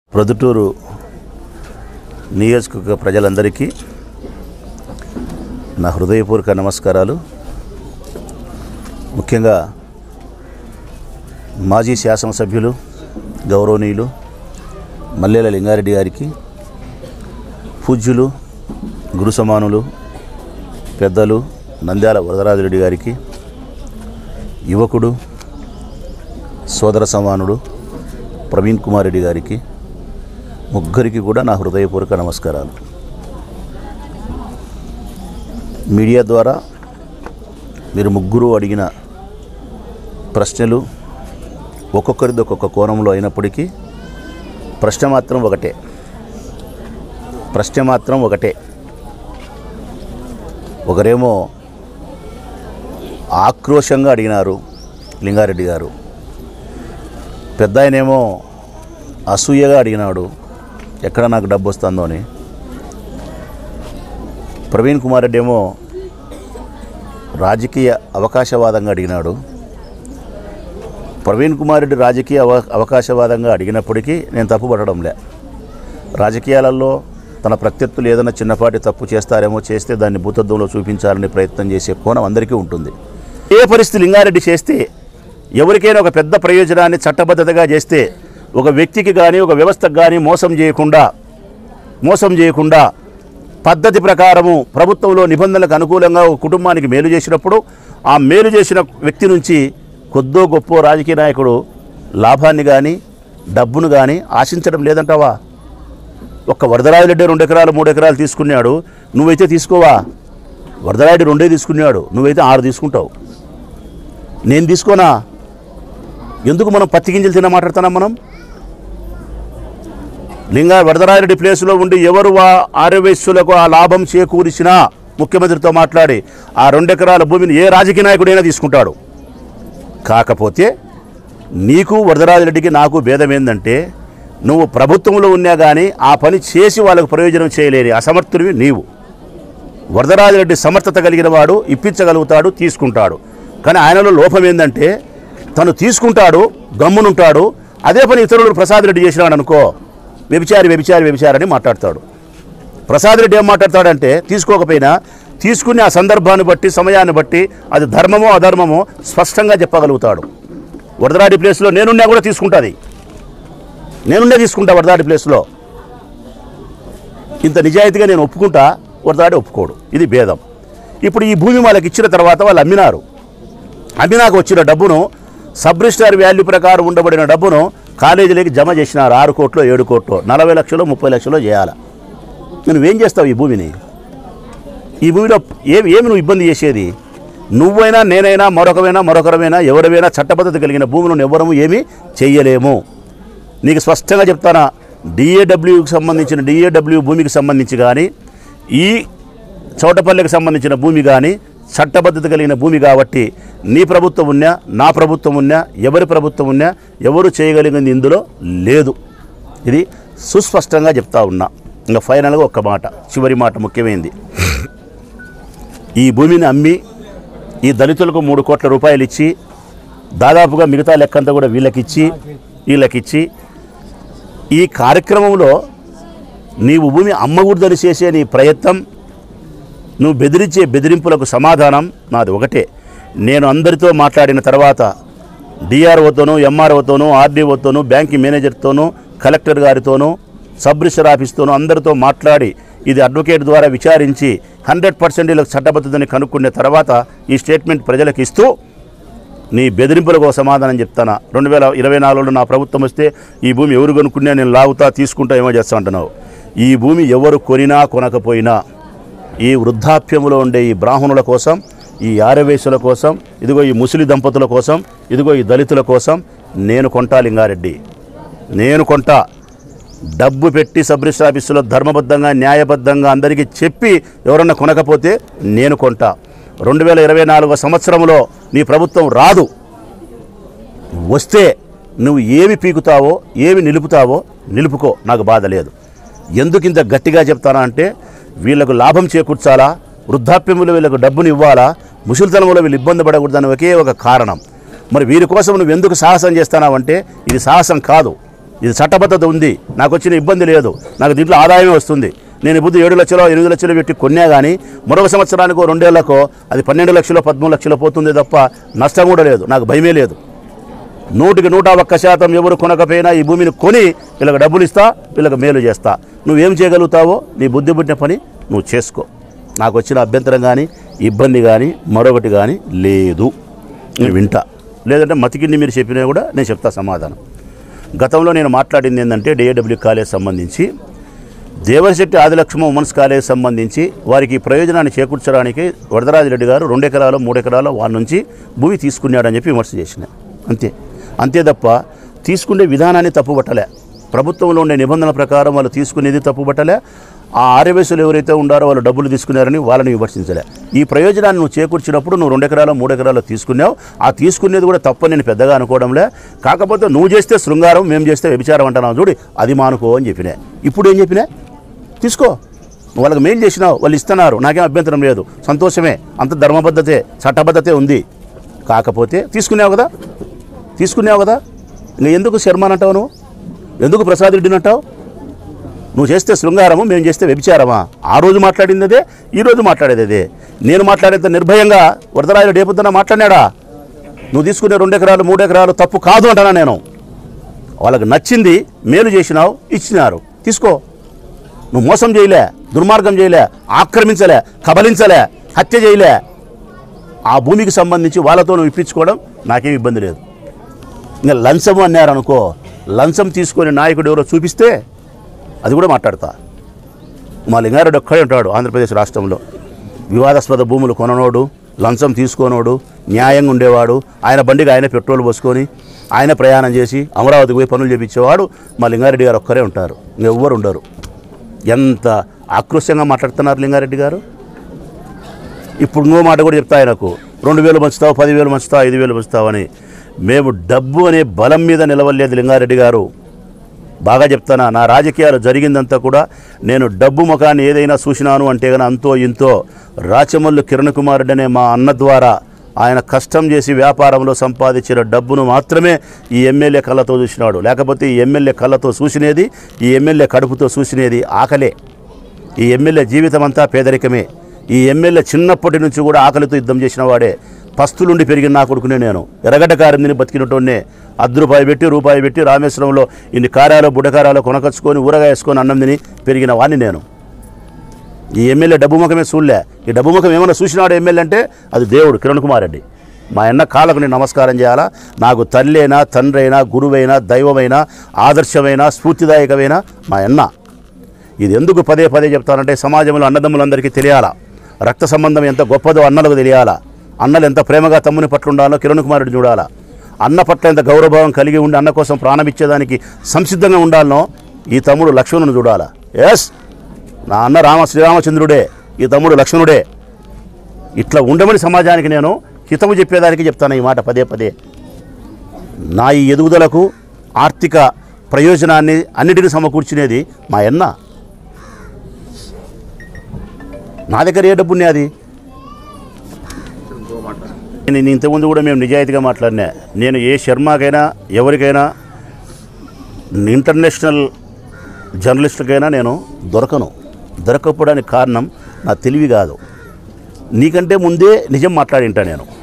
ప్రొద్దుటూరు నియోజకవర్గ ప్రజలందరికీ నా హృదయపూర్వక నమస్కారాలు ముఖ్యంగా మాజీ శాసనసభ్యులు గౌరవనీయులు మల్లెల లింగారెడ్డి గారికి పూజ్యులు గురు సమానులు పెద్దలు నంద్యాల వరదరాజరెడ్డి గారికి యువకుడు సోదర సమానుడు ప్రవీణ్ కుమార్ రెడ్డి గారికి ముగ్గురికి కూడా నా హృదయపూర్వక నమస్కారాలు మీడియా ద్వారా మీరు ముగ్గురు అడిగిన ప్రశ్నలు ఒక్కొక్కరిది ఒక్కొక్క కోణంలో అయినప్పటికీ ప్రశ్న మాత్రం ఒకటే ప్రశ్న మాత్రం ఒకటే ఒకరేమో ఆక్రోషంగా అడిగినారు లింగారెడ్డి గారు పెద్ద ఆయనేమో అసూయగా అడిగినాడు ఎక్కడ నాకు డబ్బు వస్తుందో అని ప్రవీణ్ కుమార్ రెడ్డి ఏమో రాజకీయ అవకాశవాదంగా అడిగినాడు ప్రవీణ్ కుమార్ రెడ్డి రాజకీయ అవ అవకాశవాదంగా అడిగినప్పటికీ నేను తప్పు పట్టడంలే రాజకీయాలలో తన ప్రత్యర్థులు ఏదైనా చిన్నపాటి తప్పు చేస్తారేమో చేస్తే దాన్ని భూతత్వంలో చూపించాలని ప్రయత్నం చేసే కోణం అందరికీ ఉంటుంది ఏ పరిస్థితి లింగారెడ్డి చేస్తే ఎవరికైనా ఒక పెద్ద ప్రయోజనాన్ని చట్టబద్ధతగా చేస్తే ఒక వ్యక్తికి కానీ ఒక వ్యవస్థకు కానీ మోసం చేయకుండా మోసం చేయకుండా పద్ధతి ప్రకారము ప్రభుత్వంలో నిబంధనలకు అనుకూలంగా ఒక కుటుంబానికి మేలు చేసినప్పుడు ఆ మేలు చేసిన వ్యక్తి నుంచి కొద్దో గొప్ప రాజకీయ నాయకుడు లాభాన్ని కానీ డబ్బును కానీ ఆశించడం లేదంటావా ఒక్క వరదరాజరెడ్డి రెండు ఎకరాలు మూడు ఎకరాలు తీసుకున్నాడు నువ్వైతే తీసుకోవా వరదరాయుడు రెండే తీసుకున్నాడు నువ్వైతే ఆరు తీసుకుంటావు నేను తీసుకోనా ఎందుకు మనం పత్తి గింజలు తిన మాట్లాడుతున్నాం మనం లింగా వరదరారెడ్డి ప్లేస్లో ఉండి ఎవరు ఆ ఆర్యవైశ్యులకు ఆ లాభం చేకూర్చినా ముఖ్యమంత్రితో మాట్లాడి ఆ రెండెకరాల భూమిని ఏ రాజకీయ నాయకుడైనా తీసుకుంటాడు కాకపోతే నీకు వరదరాజరెడ్డికి నాకు భేదం ఏంటంటే నువ్వు ప్రభుత్వంలో ఉన్నా కానీ ఆ పని చేసి వాళ్ళకు ప్రయోజనం చేయలేని అసమర్థుడివి నీవు వరదరాజరెడ్డి సమర్థత కలిగిన వాడు ఇప్పించగలుగుతాడు తీసుకుంటాడు కానీ ఆయనలో లోపం ఏంటంటే తను తీసుకుంటాడు గమ్మునుంటాడు అదే పని ఇతరులు ప్రసాద్ రెడ్డి చేసినాడు అనుకో వ్యభిచారి వ్యభిచారి వ్యభిచారి అని మాట్లాడతాడు ప్రసాద్ రెడ్డి ఏం మాట్లాడతాడంటే తీసుకోకపోయినా తీసుకునే ఆ సందర్భాన్ని బట్టి సమయాన్ని బట్టి అది ధర్మమో అధర్మమో స్పష్టంగా చెప్పగలుగుతాడు వరదరాడి ప్లేస్లో నేనున్నా కూడా తీసుకుంటుంది నేనుండే తీసుకుంటా వరదాడి ప్లేస్లో ఇంత నిజాయితీగా నేను ఒప్పుకుంటా వరదాడి ఒప్పుకోడు ఇది భేదం ఇప్పుడు ఈ భూమి వాళ్ళకి ఇచ్చిన తర్వాత వాళ్ళు అమ్మినారు అమ్మినాక వచ్చిన డబ్బును సబ్ రిజిస్టార్ వాల్యూ ప్రకారం ఉండబడిన డబ్బును కాలేజీలకి జమ చేసినారు ఆరు కోట్లు ఏడు కోట్లు నలభై లక్షలు ముప్పై లక్షలు చేయాలి నువ్వేం చేస్తావు ఈ భూమిని ఈ భూమిలో ఏమి ఏమి నువ్వు ఇబ్బంది చేసేది నువ్వైనా నేనైనా మరొకమైనా మరొకరమైనా ఎవరివైనా చట్టబద్ధత కలిగిన భూములను ఎవ్వరము ఏమీ చెయ్యలేము నీకు స్పష్టంగా చెప్తానా డిఏడబ్ల్యూకి సంబంధించిన డిఏడబ్ల్యూ భూమికి సంబంధించి కానీ ఈ చోటపల్లికి సంబంధించిన భూమి కానీ చట్టబద్ధత కలిగిన భూమి కాబట్టి నీ ప్రభుత్వం ఉన్నా నా ప్రభుత్వం ఉన్నా ఎవరి ప్రభుత్వం ఉన్నా ఎవరు చేయగలిగింది ఇందులో లేదు ఇది సుస్పష్టంగా చెప్తా ఉన్నా ఇంకా ఫైనల్గా ఒక్క మాట చివరి మాట ముఖ్యమైనది ఈ భూమిని అమ్మి ఈ దళితులకు మూడు కోట్ల రూపాయలు ఇచ్చి దాదాపుగా మిగతా లెక్కంతా కూడా వీళ్ళకిచ్చి వీళ్ళకిచ్చి ఈ కార్యక్రమంలో నీవు భూమి అమ్మకూడదని చేసే నీ ప్రయత్నం నువ్వు బెదిరించే బెదిరింపులకు సమాధానం నాది ఒకటే నేను అందరితో మాట్లాడిన తర్వాత డిఆర్ఓతోనూ ఎంఆర్ఓతోనూ ఆర్డీఓతోనూ బ్యాంకింగ్ మేనేజర్తోనూ కలెక్టర్ గారితోనూ సబ్ రిజిస్టర్ ఆఫీస్తోనూ అందరితో మాట్లాడి ఇది అడ్వకేట్ ద్వారా విచారించి హండ్రెడ్ పర్సెంట్ వీళ్ళకి చట్టబద్ధతని కనుక్కున్న తర్వాత ఈ స్టేట్మెంట్ ప్రజలకు ఇస్తూ నీ బెదిరింపులకు ఒక సమాధానం చెప్తానా రెండు వేల ఇరవై నాలుగులో నా ప్రభుత్వం వస్తే ఈ భూమి ఎవరు కొనుక్కున్నా నేను లాగుతా తీసుకుంటా ఏమో చేస్తా అంటున్నావు ఈ భూమి ఎవరు కొనినా కొనకపోయినా ఈ వృద్ధాప్యములో ఉండే ఈ బ్రాహ్మణుల కోసం ఈ ఆరవేశుల కోసం ఇదిగో ఈ ముసలి దంపతుల కోసం ఇదిగో ఈ దళితుల కోసం నేను కొంటా లింగారెడ్డి నేను కొంటా డబ్బు పెట్టి సబ్ రిజిస్టర్ ఆఫీసులో ధర్మబద్ధంగా న్యాయబద్ధంగా అందరికీ చెప్పి ఎవరన్నా కొనకపోతే నేను కొంటా రెండు వేల ఇరవై నాలుగో సంవత్సరంలో నీ ప్రభుత్వం రాదు వస్తే నువ్వు ఏమి పీకుతావో ఏమి నిలుపుతావో నిలుపుకో నాకు బాధ లేదు ఎందుకు ఇంత గట్టిగా చెప్తానా అంటే వీళ్ళకు లాభం చేకూర్చాలా వృద్ధాప్యంలో వీళ్ళకు డబ్బుని ఇవ్వాలా ముసలితనంలో వీళ్ళు ఇబ్బంది పడకూడదని ఒకే ఒక కారణం మరి వీరి కోసం నువ్వు ఎందుకు సాహసం చేస్తున్నావంటే ఇది సాహసం కాదు ఇది చట్టబద్ధత ఉంది నాకు వచ్చిన ఇబ్బంది లేదు నాకు దీంట్లో ఆదాయమే వస్తుంది నేను ఇప్పుడు ఏడు లక్షలు ఎనిమిది లక్షలు పెట్టి కొన్నా కానీ మరొక సంవత్సరానికో రెండేళ్లకో అది పన్నెండు లక్షలు పదమూడు లక్షలు పోతుంది తప్ప నష్టం కూడా లేదు నాకు భయమే లేదు నూటికి నూట ఒక్క శాతం ఎవరు కొనకపోయినా ఈ భూమిని కొని వీళ్ళకి డబ్బులు ఇస్తా వీళ్ళకి మేలు చేస్తా నువ్వేం చేయగలుగుతావో నీ బుద్ధి పుట్టిన పని నువ్వు చేసుకో నాకు వచ్చిన అభ్యంతరం కానీ ఇబ్బంది కానీ మరొకటి కానీ లేదు నేను వింటా లేదంటే మతికింది మీరు చెప్పినా కూడా నేను చెప్తా సమాధానం గతంలో నేను మాట్లాడింది ఏంటంటే డిఏడబ్ల్యూ కాలేజ్ సంబంధించి దేవశెట్టి ఆదిలక్ష్మ ఉమెన్స్ కాలేజ్ సంబంధించి వారికి ఈ ప్రయోజనాన్ని చేకూర్చడానికి వరదరాజిరెడ్డి గారు రెండు ఎకరాలు మూడు ఎకరాలు వాళ్ళ నుంచి భూమి తీసుకున్నాడని చెప్పి విమర్శ చేసిన అంతే అంతే తప్ప తీసుకునే విధానాన్ని తప్పుపట్టలే ప్రభుత్వంలో ఉండే నిబంధనల ప్రకారం వాళ్ళు తీసుకునేది తప్పుపట్టలే ఆ ఆర్యవేసులు ఎవరైతే ఉండారో వాళ్ళు డబ్బులు తీసుకున్నారని వాళ్ళని విమర్శించలే ఈ ప్రయోజనాన్ని నువ్వు చేకూర్చినప్పుడు నువ్వు రెండు ఎకరాలు మూడు ఎకరాలు తీసుకున్నావు ఆ తీసుకునేది కూడా తప్పని నేను పెద్దగా అనుకోవడంలే కాకపోతే నువ్వు చేస్తే శృంగారం మేము చేస్తే వ్యభిచారం అంటున్నావు చూడు అది మానుకో అని చెప్పినా ఇప్పుడు ఏం చెప్పినా తీసుకో నువ్వు వాళ్ళకి మెయిల్ చేసినావు వాళ్ళు ఇస్తున్నారు నాకేం అభ్యంతరం లేదు సంతోషమే అంత ధర్మబద్ధతే చట్టబద్ధతే ఉంది కాకపోతే తీసుకున్నావు కదా తీసుకున్నావు కదా ఇంకా ఎందుకు శర్మని అంటావు నువ్వు ఎందుకు ప్రసాద్ రెడ్డిని అంటావు నువ్వు చేస్తే శృంగారము మేము చేస్తే వ్యభిచారమా ఆ రోజు మాట్లాడింది అదే ఈ రోజు మాట్లాడేది అదే నేను మాట్లాడేంత నిర్భయంగా వరదరాజు రేపొద్దున మాట్లాడినాడా నువ్వు తీసుకునే రెండు ఎకరాలు మూడు ఎకరాలు తప్పు కాదు అంటానా నేను వాళ్ళకి నచ్చింది మేలు చేసినావు ఇచ్చినారు తీసుకో నువ్వు మోసం చేయలే దుర్మార్గం చేయలే ఆక్రమించలే కబలించలే హత్య చేయలే ఆ భూమికి సంబంధించి వాళ్ళతో నువ్వు ఇప్పించుకోవడం నాకేం ఇబ్బంది లేదు ఇంకా లంచం అన్నారు అనుకో లంచం తీసుకొని నాయకుడు ఎవరో చూపిస్తే అది కూడా మాట్లాడతా మా లింగారెడ్డి ఒక్కడే ఉంటాడు ఆంధ్రప్రదేశ్ రాష్ట్రంలో వివాదాస్పద భూములు కొననోడు లంచం తీసుకోనోడు న్యాయంగా ఉండేవాడు ఆయన బండికి ఆయన పెట్రోల్ పోసుకొని ఆయన ప్రయాణం చేసి అమరావతికి పోయి పనులు చేపించేవాడు మా లింగారెడ్డి గారు ఒక్కరే ఉంటారు ఇంకెవ్వరు ఉండరు ఎంత ఆక్రోశంగా మాట్లాడుతున్నారు లింగారెడ్డి గారు ఇప్పుడు ఇంకో మాట కూడా చెప్తా ఆయనకు రెండు వేలు పంచుతావు పదివేలు పంచుతావు ఐదు వేలు పంచుతావు అని మేము డబ్బు అనే బలం మీద నిలవలేదు లింగారెడ్డి గారు బాగా చెప్తానా నా రాజకీయాలు జరిగిందంతా కూడా నేను డబ్బు ముఖాన్ని ఏదైనా చూసినాను అంటే కానీ అంతో ఇంతో రాచమల్లు కిరణ్ కుమార్ రెడ్డి అనే మా అన్న ద్వారా ఆయన కష్టం చేసి వ్యాపారంలో సంపాదించిన డబ్బును మాత్రమే ఈ ఎమ్మెల్యే కళ్ళతో చూసినాడు లేకపోతే ఈ ఎమ్మెల్యే కళ్ళతో చూసినేది ఈ ఎమ్మెల్యే కడుపుతో చూసినేది ఆకలే ఈ ఎమ్మెల్యే జీవితం అంతా పేదరికమే ఈ ఎమ్మెల్యే చిన్నప్పటి నుంచి కూడా ఆకలితో యుద్ధం చేసిన వాడే పస్తులుండి పెరిగిన నా కొడుకునే నేను ఎర్రగడ్డ కారిందిని బతికినటోనే అర్ధ రూపాయి పెట్టి రూపాయి పెట్టి రామేశ్వరంలో ఇన్ని కారాలు బుడకారాలు కొనకచ్చుకొని ఊరగా వేసుకొని అన్నం తిని పెరిగిన వాడిని నేను ఈ ఎమ్మెల్యే డబ్బు ముఖమే చూడలే ఈ డబ్బు ముఖం ఏమైనా చూసినాడు ఎమ్మెల్యే అంటే అది దేవుడు కిరణ్ కుమార్ రెడ్డి మా అన్న కాళ్ళకు నేను నమస్కారం చేయాలా నాకు తల్లి అయినా తండ్రి అయినా గురువైనా దైవమైనా ఆదర్శమైన స్ఫూర్తిదాయకమైన మా అన్న ఇది ఎందుకు పదే పదే చెప్తానంటే సమాజంలో అన్నదమ్ములందరికీ తెలియాలా రక్త సంబంధం ఎంత గొప్పదో అన్నలకు తెలియాలా అన్నలు ఎంత ప్రేమగా తమ్ముని పట్ల ఉండాలో కిరణ్ కుమార్ రెడ్డి చూడాలా అన్న పట్ల ఎంత గౌరవభావం కలిగి ఉండి అన్న కోసం ప్రాణం ఇచ్చేదానికి సంసిద్ధంగా ఉండాలనో ఈ తమ్ముడు లక్ష్మణుని చూడాలా ఎస్ నా అన్న రామ శ్రీరామచంద్రుడే ఈ తమ్ముడు లక్ష్మణుడే ఇట్లా ఉండమని సమాజానికి నేను హితము చెప్పేదానికి చెప్తాను ఈ మాట పదే పదే నా ఈ ఎదుగుదలకు ఆర్థిక ప్రయోజనాన్ని అన్నిటిని సమకూర్చునేది మా అన్న నా దగ్గర ఏ డబ్బు అది నేను ఇంతకుముందు కూడా మేము నిజాయితీగా మాట్లాడినా నేను ఏ శర్మకైనా ఎవరికైనా ఇంటర్నేషనల్ జర్నలిస్టులకైనా నేను దొరకను దొరకపోవడానికి కారణం నా తెలివి కాదు నీకంటే ముందే నిజం మాట్లాడింటా నేను